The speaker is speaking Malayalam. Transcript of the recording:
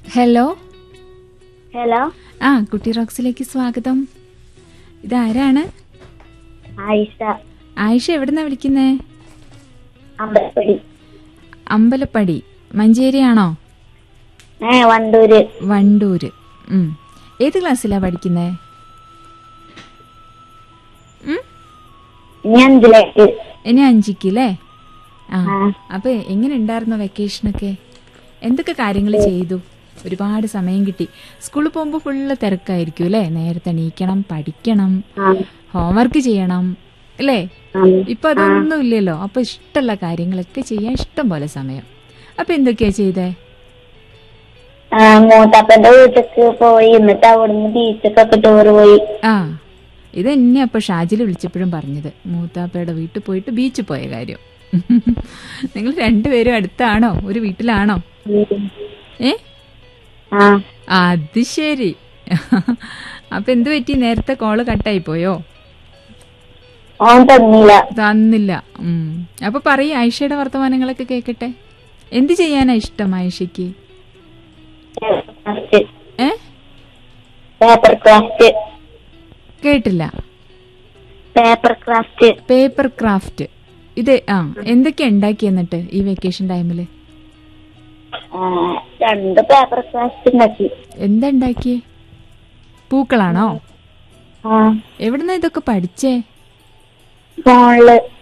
ഹലോ ഹലോ ആ കുട്ടി റോക്സിലേക്ക് സ്വാഗതം ഇതാരാണ് ആയിഷ ആയിഷ എവിടുന്നാ വിളിക്കുന്നേ അമ്പലപ്പടി അമ്പലപ്പടി മഞ്ചേരിയാണോ ഏ വണ്ടൂര് വണ്ടൂര് ഉം. ഏത് ക്ലാസ്സിലാ പഠിക്കുന്നേ ഉം? ഇനി അഞ്ചിലേക്ക് ഇനി അഞ്ചിക്കല്ലേ ആ ആ. അപ്പൊ എങ്ങനെ ഉണ്ടായിരുന്നു വെക്കേഷനൊക്കെ എന്തൊക്കെ കാര്യങ്ങൾ ചെയ്തു ഒരുപാട് സമയം കിട്ടി സ്കൂളിൽ പോകുമ്പോൾ ഫുള്ള് തിരക്കായിരിക്കും അല്ലേ നേരത്തെ എണീക്കണം പഠിക്കണം ആ ഹോംവർക്ക് ചെയ്യണം അല്ലേ ആ. ഇപ്പൊ അതൊന്നും ഇല്ലല്ലോ അപ്പൊ ഇഷ്ടമുള്ള കാര്യങ്ങളൊക്കെ ചെയ്യാൻ ഇഷ്ടം പോലെ സമയം അപ്പൊ എന്തൊക്കെയാ ചെയ്തേ ആ, മൂത്താപ്പന്റെ വീട്ടിക്ക് പോയി എന്നിട്ട് അവിടുന്ന് ബീച്ചൊക്കെ ടൂറ് പോയി ആ ഇത് എന്നെ അപ്പൊ ഷാജിൽ വിളിച്ചപ്പോഴും പറഞ്ഞത് മൂത്താപ്പയുടെ വീട്ടിൽ പോയിട്ട് ബീച്ചിൽ പോയ കാര്യം നിങ്ങൾ രണ്ടുപേരും അടുത്താണോ ഒരു വീട്ടിലാണോ ഏ ആ അത് ശരി അപ്പൊ എന്ത് പറ്റി നേരത്തെ കോള് കട്ടായി പോയോ ഓൻ തന്നില്ല തന്നില്ല ഉം. അപ്പൊ പറയൂ ആയിഷയുടെ വർത്തമാനങ്ങളൊക്കെ കേക്കട്ടെ എന്ത് ചെയ്യാനാ ഇഷ്ടം ആയിഷയ്ക്ക് ക്രാഫ്റ്റ് ഏ പേപ്പർ ക്രാഫ്റ്റ് കേട്ടില്ല പേപ്പർ ക്രാഫ്റ്റ് പേപ്പർ ക്രാഫ്റ്റ് ഇത് ആ എന്തൊക്കെയാ ഉണ്ടാക്കി എന്നിട്ട് ഈ വെക്കേഷൻ ടൈമില് ആ, രണ്ട് പേപ്പർ ക്രാഫ്റ്റ് ഉണ്ടാക്കി എന്താ ഉണ്ടാക്കിയേ പൂക്കളാണോ ആ എവിടുന്ന ഇതൊക്കെ പഠിച്ചേ ഫോണില്